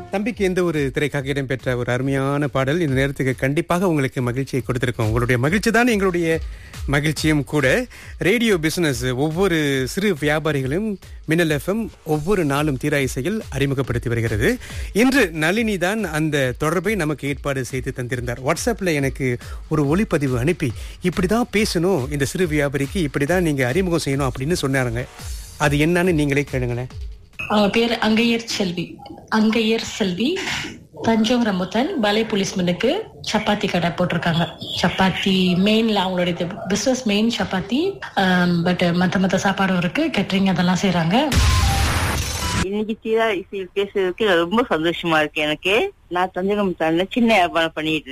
தம்பிக்கு எந்த ஒரு திரைக்காக இடம்பெற்ற ஒரு அருமையான பாடல் இந்த நேரத்துக்கு கண்டிப்பாக உங்களுக்கு மகிழ்ச்சியை கொடுத்திருக்கோம் உங்களுடைய மகிழ்ச்சி தான் எங்களுடைய மகிழ்ச்சியும் கூட ரேடியோ பிசினஸ் ஒவ்வொரு சிறு வியாபாரிகளும் மின்னல் எஃப்எம் ஒவ்வொரு நாளும் தீரா இசையில் அறிமுகப்படுத்தி வருகிறது இன்று நளினி தான் அந்த தொடர்பை நமக்கு ஏற்பாடு செய்து தந்திருந்தார் வாட்ஸ்அப்ல எனக்கு ஒரு ஒளிப்பதிவு அனுப்பி இப்படிதான் பேசணும் இந்த சிறு வியாபாரிக்கு இப்படிதான் நீங்க அறிமுகம் செய்யணும் அப்படின்னு சொன்னாருங்க அது என்னன்னு நீங்களே கேளுங்களேன் அவங்க பேர் அங்கையர் செல்வி அங்கையர் செல்வி தஞ்சோங் ரமுத்தன் பலே போலீஸ்மேனுக்கு சப்பாத்தி கடை போட்டிருக்காங்க சப்பாத்தி மெயின்ல அவங்களுடைய பிசினஸ் மெயின் சப்பாத்தி பட் மத்த மத்த சாப்பாடும் இருக்கு கேட்டரிங் அதெல்லாம் செய்றாங்க இன்னைக்கு சீரா இசையில் பேசுறதுக்கு ரொம்ப சந்தோஷமா இருக்கு எனக்கு நான் தஞ்சகம் சின்ன வியாபாரம் பண்ணிட்டு இருக்கேன்